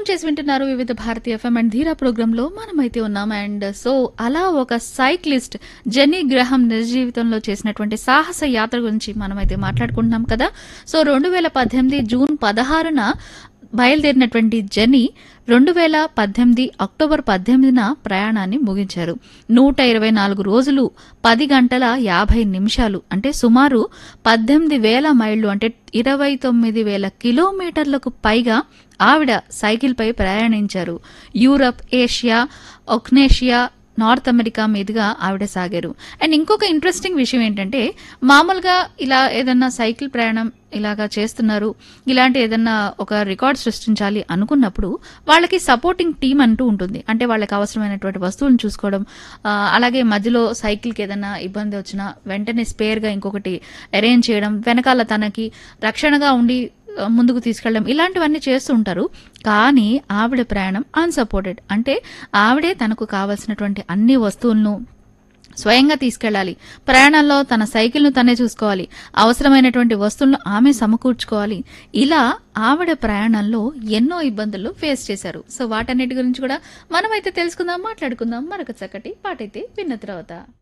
tune చేసి వింటున్నారు వివిధ భారతీయ ఎఫ్ఎం అండ్ ధీరా ప్రోగ్రామ్ లో మనమైతే ఉన్నాం అండ్ సో అలా ఒక సైక్లిస్ట్ జెనీ గ్రహం నిజ జీవితంలో చేసినటువంటి సాహస యాత్ర గురించి మనమైతే మాట్లాడుకుంటున్నాం కదా సో రెండు వేల పద్దెనిమిది జూన్ పదహారున బయలుదేరినటువంటి జెనీ రెండు వేల పద్దెనిమిది అక్టోబర్ పద్దెనిమిదిన ప్రయాణాన్ని ముగించారు నూట ఇరవై నాలుగు రోజులు పది గంటల యాభై నిమిషాలు అంటే సుమారు పద్దెనిమిది వేల మైళ్ళు అంటే ఇరవై తొమ్మిది వేల కిలోమీటర్లకు పైగా ఆవిడ సైకిల్పై ప్రయాణించారు యూరప్ ఏషియా ఒక్నేషియా నార్త్ అమెరికా మీదుగా ఆవిడ సాగారు అండ్ ఇంకొక ఇంట్రెస్టింగ్ విషయం ఏంటంటే మామూలుగా ఇలా ఏదన్నా సైకిల్ ప్రయాణం ఇలాగా చేస్తున్నారు ఇలాంటి ఏదన్నా ఒక రికార్డ్ సృష్టించాలి అనుకున్నప్పుడు వాళ్ళకి సపోర్టింగ్ టీం అంటూ ఉంటుంది అంటే వాళ్ళకి అవసరమైనటువంటి వస్తువులను చూసుకోవడం ఆ, అలాగే మధ్యలో సైకిల్కి ఏదైనా ఇబ్బంది వచ్చినా వెంటనే స్పేర్గా ఇంకొకటి అరేంజ్ చేయడం వెనకాల తనకి రక్షణగా ఉండి ఆ, ముందుకు తీసుకెళ్ళడం ఇలాంటివన్నీ చేస్తూ ఉంటారు కానీ ఆవిడ ప్రయాణం అన్సపోర్టెడ్ అంటే ఆవిడే తనకు కావలసినటువంటి అన్ని వస్తువులను స్వయంగా తీసుకెళ్ళాలి ప్రయాణంలో తన సైకిల్ను తనే చూసుకోవాలి అవసరమైనటువంటి వస్తువులను ఆమె సమకూర్చుకోవాలి ఇలా ఆవిడ ప్రయాణంలో ఎన్నో ఇబ్బందులు ఫేస్ చేశారు సో వాటన్నిటి గురించి కూడా మనమైతే తెలుసుకుందాం మాట్లాడుకుందాం మరొక చక్కటి పాటైతే విన్న తర్వాత